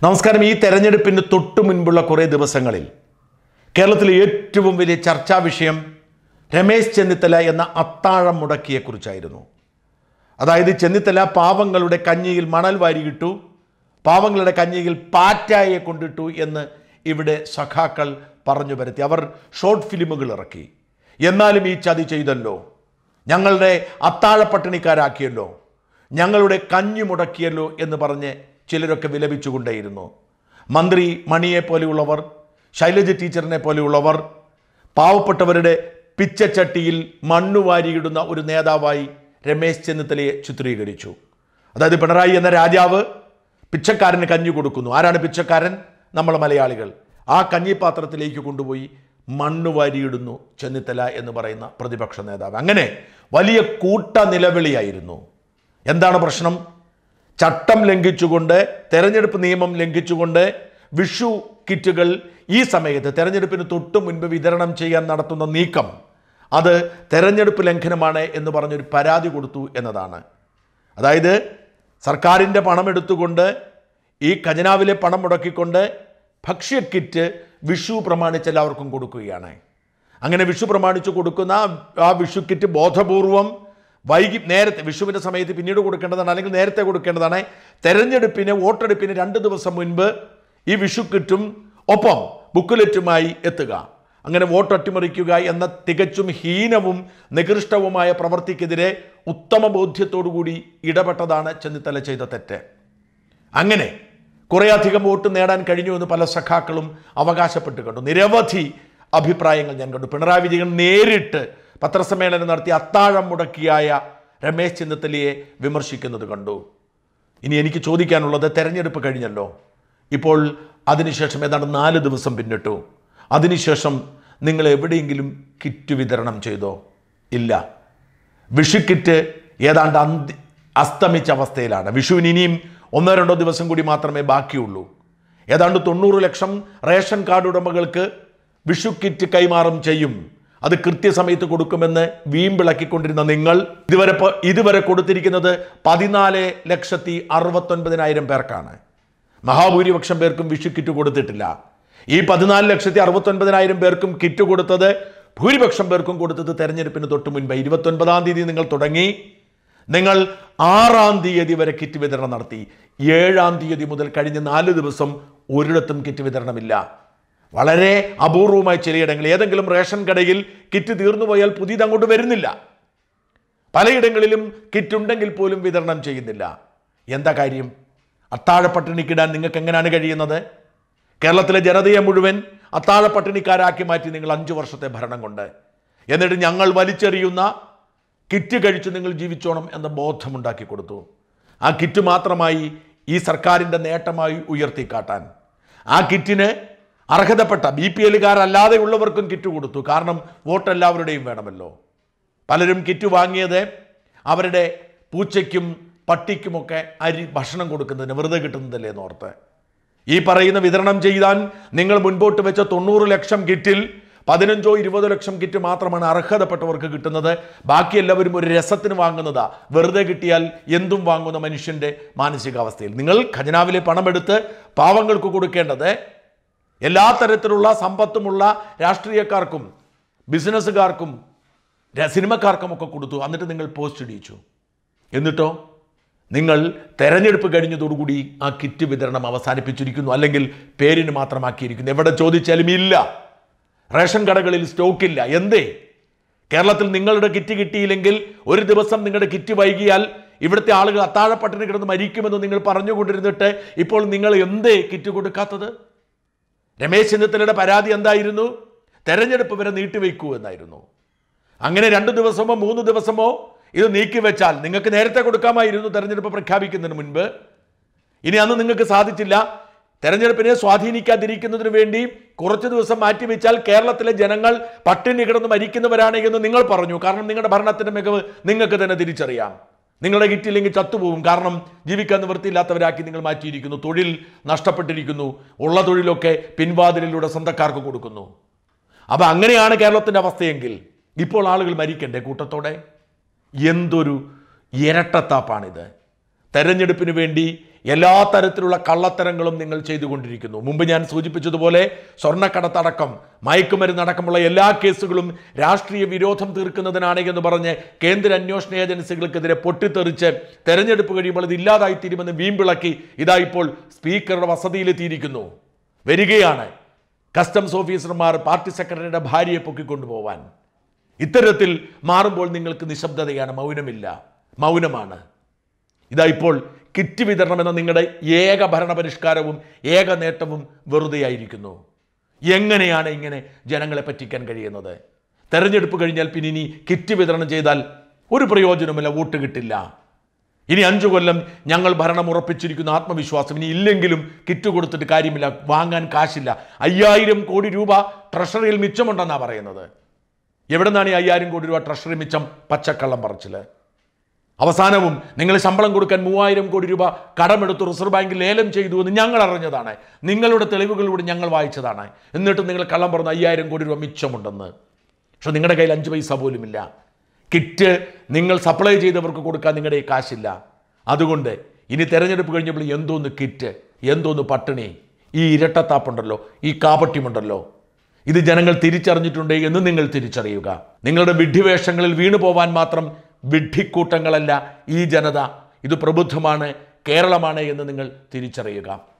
നമസ്കാരം ഈ തെരഞ്ഞെടുപ്പിന് തൊട്ടു മുൻപുള്ള കുറേ ദിവസങ്ങളിൽ കേരളത്തിലെ ഏറ്റവും വലിയ ചർച്ചാ വിഷയം രമേശ് ചെന്നിത്തല എന്ന അത്താഴം മുടക്കിയെക്കുറിച്ചായിരുന്നു അതായത് ചെന്നിത്തല പാവങ്ങളുടെ കഞ്ഞിയിൽ മണൽ വാരിയിട്ടു പാവങ്ങളുടെ കഞ്ഞിയിൽ പാറ്റായെ കൊണ്ടിട്ടു എന്ന് ഇവിടെ സഖാക്കൾ പറഞ്ഞു വരുത്തി അവർ ഷോർട്ട് ഫിലിമുകൾ ഇറക്കി എന്നാലും ഈ ചതി ചെയ്തല്ലോ ഞങ്ങളുടെ അത്താഴ പട്ടിണിക്കാരാക്കിയല്ലോ ഞങ്ങളുടെ കഞ്ഞി മുടക്കിയല്ലോ എന്ന് പറഞ്ഞ് ചിലരൊക്കെ വിലപിച്ചുകൊണ്ടേയിരുന്നു മന്ത്രി മണിയെ പോലെയുള്ളവർ ശൈലജ ടീച്ചറിനെ പോലെയുള്ളവർ പാവപ്പെട്ടവരുടെ പിച്ചച്ചട്ടിയിൽ മണ്ണുവാരിയിടുന്ന ഒരു നേതാവായി രമേശ് ചെന്നിത്തലയെ ചിത്രീകരിച്ചു അതായത് പിണറായി എന്ന രാജാവ് പിച്ചക്കാരന് കഞ്ഞി കൊടുക്കുന്നു ആരാണ് പിച്ചക്കാരൻ നമ്മൾ മലയാളികൾ ആ കഞ്ഞിപ്പാത്രത്തിലേക്ക് കൊണ്ടുപോയി മണ്ണ് വാരിയിടുന്നു ചെന്നിത്തല എന്ന് പറയുന്ന പ്രതിപക്ഷ നേതാവ് അങ്ങനെ വലിയ കൂട്ട നിലവിളിയായിരുന്നു എന്താണ് പ്രശ്നം ചട്ടം ലംഘിച്ചുകൊണ്ട് തെരഞ്ഞെടുപ്പ് നിയമം ലംഘിച്ചുകൊണ്ട് വിഷു കിറ്റുകൾ ഈ സമയത്ത് തെരഞ്ഞെടുപ്പിന് തൊട്ടു മുൻപ് വിതരണം ചെയ്യാൻ നടത്തുന്ന നീക്കം അത് തെരഞ്ഞെടുപ്പ് ലംഘനമാണ് എന്ന് പറഞ്ഞൊരു പരാതി കൊടുത്തു എന്നതാണ് അതായത് സർക്കാരിൻ്റെ പണം എടുത്തുകൊണ്ട് ഈ ഖജനാവിലെ പണം മുടക്കിക്കൊണ്ട് ഭക്ഷ്യ കിറ്റ് വിഷു പ്രമാണിച്ച് എല്ലാവർക്കും കൊടുക്കുകയാണ് അങ്ങനെ വിഷു പ്രമാണിച്ച് കൊടുക്കുന്ന ആ വിഷു കിറ്റ് ബോധപൂർവം വൈകി നേരത്തെ വിഷുവിൻ്റെ സമയത്ത് പിന്നീട് കൊടുക്കേണ്ടതാണ് അല്ലെങ്കിൽ നേരത്തെ കൊടുക്കേണ്ടതാണ് തെരഞ്ഞെടുപ്പിന് വോട്ടെടുപ്പിന് രണ്ട് ദിവസം മുൻപ് ഈ വിഷു കിറ്റും ഒപ്പം ബുക്കുലെറ്റുമായി എത്തുക അങ്ങനെ വോട്ട് അട്ടിമറിക്കുക എന്ന തികച്ചും ഹീനവും നികൃഷ്ടവുമായ പ്രവൃത്തിക്കെതിരെ ഉത്തമ ബോധ്യത്തോടുകൂടി ഇടപെട്ടതാണ് ചെന്നിത്തല ചെയ്ത തെറ്റ് അങ്ങനെ കുറേയധികം വോട്ട് നേടാൻ കഴിഞ്ഞു എന്ന് പല സഖാക്കളും അവകാശപ്പെട്ട് കണ്ടു നിരവധി അഭിപ്രായങ്ങൾ ഞാൻ കണ്ടു പിണറായി വിജയൻ നേരിട്ട് പത്രസമ്മേളനം നടത്തി അത്താഴം മുടക്കിയായ രമേശ് ചെന്നിത്തലയെ വിമർശിക്കുന്നത് കണ്ടു ഇനി എനിക്ക് ചോദിക്കാനുള്ളത് തെരഞ്ഞെടുപ്പ് കഴിഞ്ഞല്ലോ ഇപ്പോൾ അതിനുശേഷം ഏതാണ്ട് നാല് ദിവസം പിന്നിട്ടു അതിനുശേഷം നിങ്ങൾ എവിടെയെങ്കിലും കിറ്റ് വിതരണം ചെയ്തോ ഇല്ല വിഷുക്കിറ്റ് ഏതാണ്ട് അന്തി അസ്തമിച്ച അവസ്ഥയിലാണ് വിഷുവിന് ഇനിയും ഒന്നോ രണ്ടോ ദിവസം കൂടി മാത്രമേ ബാക്കിയുള്ളൂ ഏതാണ്ട് തൊണ്ണൂറ് ലക്ഷം റേഷൻ കാർഡ് ഉടമകൾക്ക് വിഷു കിറ്റ് കൈമാറും ചെയ്യും അത് കൃത്യസമയത്ത് കൊടുക്കുമെന്ന് വീമ്പിളക്കിക്കൊണ്ടിരുന്ന നിങ്ങൾ ഇതുവരെ പ- ഇതുവരെ കൊടുത്തിരിക്കുന്നത് പതിനാല് ലക്ഷത്തി അറുപത്തൊൻപതിനായിരം പേർക്കാണ് മഹാഭൂരിപക്ഷം പേർക്കും വിഷു കിറ്റ് കൊടുത്തിട്ടില്ല ഈ പതിനാല് ലക്ഷത്തി അറുപത്തൊൻപതിനായിരം പേർക്കും കിറ്റ് കൊടുത്തത് ഭൂരിപക്ഷം പേർക്കും കൊടുത്തത് തെരഞ്ഞെടുപ്പിന് തൊട്ട് മുൻപ് ഇരുപത്തൊൻപതാം തീയതി നിങ്ങൾ തുടങ്ങി നിങ്ങൾ ആറാം തീയതി വരെ കിറ്റ് വിതരണം നടത്തി ഏഴാം തീയതി മുതൽ കഴിഞ്ഞ നാല് ദിവസം ഒരിടത്തും കിറ്റ് വിതരണമില്ല വളരെ അപൂർവമായി ചിലയിടങ്ങളിൽ ഏതെങ്കിലും റേഷൻ കടയിൽ കിറ്റ് തീർന്നു പോയാൽ പുതിയത് അങ്ങോട്ട് വരുന്നില്ല പലയിടങ്ങളിലും കിറ്റ് ഉണ്ടെങ്കിൽ പോലും വിതരണം ചെയ്യുന്നില്ല എന്താ കാര്യം അത്താഴപ്പട്ടിണിക്കിടാൻ നിങ്ങൾക്ക് എങ്ങനെയാണ് കഴിയുന്നത് കേരളത്തിലെ ജനതയെ മുഴുവൻ അത്താഴപ്പട്ടിണിക്കാരാക്കി മാറ്റി നിങ്ങൾ അഞ്ചു വർഷത്തെ ഭരണം കൊണ്ട് എന്നിട്ട് ഞങ്ങൾ വലിച്ചെറിയുന്ന കിറ്റ് കഴിച്ച് നിങ്ങൾ ജീവിച്ചോണം എന്ന ബോധമുണ്ടാക്കി കൊടുത്തു ആ കിറ്റ് മാത്രമായി ഈ സർക്കാരിൻ്റെ നേട്ടമായി ഉയർത്തിക്കാട്ടാൻ ആ കിറ്റിന് അർഹതപ്പെട്ട ബി പി എല്ലുകാരല്ലാതെ ഉള്ളവർക്കും കിറ്റ് കൊടുത്തു കാരണം വോട്ട് എല്ലാവരുടെയും വേണമല്ലോ പലരും കിറ്റ് വാങ്ങിയത് അവരുടെ പൂച്ചയ്ക്കും പട്ടിക്കുമൊക്കെ അരി ഭക്ഷണം കൊടുക്കുന്നതിന് വെറുതെ കിട്ടുന്നതല്ലേ എന്നോർത്ത് ഈ പറയുന്ന വിതരണം ചെയ്താൻ നിങ്ങൾ മുൻപോട്ട് വെച്ച തൊണ്ണൂറ് ലക്ഷം കിറ്റിൽ പതിനഞ്ചോ ഇരുപതോ ലക്ഷം കിറ്റ് മാത്രമാണ് അർഹതപ്പെട്ടവർക്ക് കിട്ടുന്നത് ബാക്കി എല്ലാവരും ഒരു രസത്തിന് വാങ്ങുന്നതാ വെറുതെ കിട്ടിയാൽ എന്തും വാങ്ങുന്ന മനുഷ്യന്റെ മാനസികാവസ്ഥയിൽ നിങ്ങൾ ഖജനാവിലെ പണമെടുത്ത് പാവങ്ങൾക്ക് കൊടുക്കേണ്ടത് എല്ലാ തരത്തിലുള്ള സമ്പത്തുമുള്ള രാഷ്ട്രീയക്കാർക്കും ബിസിനസ്സുകാർക്കും ര- സിനിമക്കാർക്കും ഒക്കെ കൊടുത്തു എന്നിട്ട് നിങ്ങൾ പോസ്റ്റ് ഇടിയിച്ചു എന്നിട്ടോ നിങ്ങൾ തെരഞ്ഞെടുപ്പ് കഴിഞ്ഞതോടുകൂടി ആ കിറ്റ് വിതരണം അവസാനിപ്പിച്ചിരിക്കുന്നു അല്ലെങ്കിൽ പേരിന് മാത്രമാക്കിയിരിക്കുന്നു എവിടെ ചോദിച്ചാലും ഇല്ല റേഷൻ കടകളിൽ സ്റ്റോക്കില്ല എന്തേ കേരളത്തിൽ നിങ്ങളുടെ കിറ്റ് കിട്ടിയില്ലെങ്കിൽ ഒരു ദിവസം നിങ്ങളുടെ കിറ്റ് വൈകിയാൽ ഇവിടുത്തെ ആളുകൾ അത്താഴപ്പട്ടിണി കിടന്ന് മരിക്കുമെന്ന് നിങ്ങൾ പറഞ്ഞുകൊണ്ടിരുന്നിട്ട് ഇപ്പോൾ നിങ്ങൾ എന്തേ കിറ്റ് കൊടുക്കാത്തത് രമേശ് ചെന്നിത്തലയുടെ പരാതി എന്തായിരുന്നു തെരഞ്ഞെടുപ്പ് വരെ നീട്ടിവെക്കൂ എന്നായിരുന്നു അങ്ങനെ രണ്ട് ദിവസമോ മൂന്ന് ദിവസമോ ഇത് നീക്കിവെച്ചാൽ നിങ്ങൾക്ക് നേരത്തെ കൊടുക്കാമായിരുന്നു തെരഞ്ഞെടുപ്പ് പ്രഖ്യാപിക്കുന്നതിന് മുൻപ് ഇനി അന്ന് നിങ്ങൾക്ക് സാധിച്ചില്ല തെരഞ്ഞെടുപ്പിനെ സ്വാധീനിക്കാതിരിക്കുന്നതിന് വേണ്ടി കുറച്ച് ദിവസം മാറ്റിവെച്ചാൽ കേരളത്തിലെ ജനങ്ങൾ പട്ടിണി കിടന്ന് മരിക്കുന്നവരാണ് എന്ന് നിങ്ങൾ പറഞ്ഞു കാരണം നിങ്ങളുടെ ഭരണത്തിന്റെ മികവ് നിങ്ങൾക്ക് തന്നെ തിരിച്ചറിയാം നിങ്ങളുടെ കിറ്റില്ലെങ്കിൽ ചത്തുപോകും കാരണം ജീവിക്കാൻ നിവൃത്തിയില്ലാത്തവരാക്കി നിങ്ങൾ മാറ്റിയിരിക്കുന്നു തൊഴിൽ നഷ്ടപ്പെട്ടിരിക്കുന്നു ഉള്ള തൊഴിലൊക്കെ പിൻവാതിലിലൂടെ സ്വന്തക്കാർക്ക് കൊടുക്കുന്നു അപ്പം അങ്ങനെയാണ് കേരളത്തിൻ്റെ അവസ്ഥയെങ്കിൽ ഇപ്പോൾ ആളുകൾ മരിക്കണ്ടേ കൂട്ടത്തോടെ എന്തൊരു ഇരട്ടത്താപ്പാണിത് തെരഞ്ഞെടുപ്പിന് വേണ്ടി എല്ലാ തരത്തിലുള്ള കള്ളത്തരങ്ങളും നിങ്ങൾ ചെയ്തുകൊണ്ടിരിക്കുന്നു മുമ്പ് ഞാൻ സൂചിപ്പിച്ചതുപോലെ സ്വർണ്ണക്കടത്തടക്കം മയക്കുമരുന്നടക്കമുള്ള എല്ലാ കേസുകളും രാഷ്ട്രീയ വിരോധം തീർക്കുന്നതിനാണ് എന്ന് പറഞ്ഞ് കേന്ദ്ര അന്വേഷണ ഏജൻസികൾക്കെതിരെ പൊട്ടിത്തെറിച്ച് തെരഞ്ഞെടുപ്പ് കഴിയുമ്പോൾ ഇത് ഇല്ലാതായി തീരുമെന്ന് വീമ്പിളക്കി ഇതാ ഇപ്പോൾ സ്പീക്കറുടെ വസതിയിലെത്തിയിരിക്കുന്നു വരികയാണ് കസ്റ്റംസ് ഓഫീസർമാർ പാർട്ടി സെക്രട്ടറിയുടെ ഭാര്യയെ പൊക്കിക്കൊണ്ടുപോവാൻ ഇത്തരത്തിൽ മാറുമ്പോൾ നിങ്ങൾക്ക് നിശബ്ദതയാണ് മൗനമില്ല മൗനമാണ് ഇതാ ഇപ്പോൾ കിറ്റ് വിതരണം എന്ന നിങ്ങളുടെ ഏക ഭരണ പരിഷ്കാരവും ഏക നേട്ടവും വെറുതെയായിരിക്കുന്നു എങ്ങനെയാണ് ഇങ്ങനെ ജനങ്ങളെ പറ്റിക്കാൻ കഴിയുന്നത് തെരഞ്ഞെടുപ്പ് കഴിഞ്ഞാൽ പിന്നെ ഇനി കിറ്റ് വിതരണം ചെയ്താൽ ഒരു പ്രയോജനമില്ല വോട്ട് കിട്ടില്ല ഇനി അഞ്ചു കൊല്ലം ഞങ്ങൾ ഭരണം ഉറപ്പിച്ചിരിക്കുന്ന ആത്മവിശ്വാസം ഇനി ഇല്ലെങ്കിലും കിറ്റ് കൊടുത്തിട്ട് കാര്യമില്ല വാങ്ങാൻ കാശില്ല അയ്യായിരം കോടി രൂപ ട്രഷറിയിൽ മിച്ചമുണ്ടെന്നാണ് പറയുന്നത് എവിടെ നിന്നാണ് ഈ അയ്യായിരം കോടി രൂപ ട്രഷറി മിച്ചം പച്ചക്കള്ളം പറച്ചില് അവസാനവും നിങ്ങൾ ശമ്പളം കൊടുക്കാൻ മൂവായിരം കോടി രൂപ കടമെടുത്ത് റിസർവ് ബാങ്കിൽ ലേലം ചെയ്തു എന്ന് ഞങ്ങൾ അറിഞ്ഞതാണ് നിങ്ങളുടെ തെളിവുകളിലൂടെ ഞങ്ങൾ വായിച്ചതാണ് എന്നിട്ട് നിങ്ങൾ കള്ളം പറഞ്ഞ അയ്യായിരം കോടി രൂപ മിച്ചമുണ്ടെന്ന് പക്ഷെ നിങ്ങളുടെ കയ്യിൽ അഞ്ച് പൈസ പോലുമില്ല കിറ്റ് നിങ്ങൾ സപ്ലൈ ചെയ്തവർക്ക് കൊടുക്കാൻ നിങ്ങളുടെ കയ്യിൽ കാശില്ല അതുകൊണ്ട് ഇനി തെരഞ്ഞെടുപ്പ് കഴിഞ്ഞപ്പോൾ എന്തോന്ന് കിറ്റ് എന്തോന്ന് പട്ടിണി ഈ ഇരട്ടത്താപ്പുണ്ടല്ലോ ഈ കാപട്യമുണ്ടല്ലോ ഇത് ജനങ്ങൾ തിരിച്ചറിഞ്ഞിട്ടുണ്ട് എന്ന് നിങ്ങൾ തിരിച്ചറിയുക നിങ്ങളുടെ വിഡ്ഢിവേഷങ്ങളിൽ വീണു പോവാൻ മാത്രം വിഡ്ഢിക്കൂട്ടങ്ങളല്ല ഈ ജനത ഇത് പ്രബുദ്ധമാണ് കേരളമാണ് എന്ന് നിങ്ങൾ തിരിച്ചറിയുക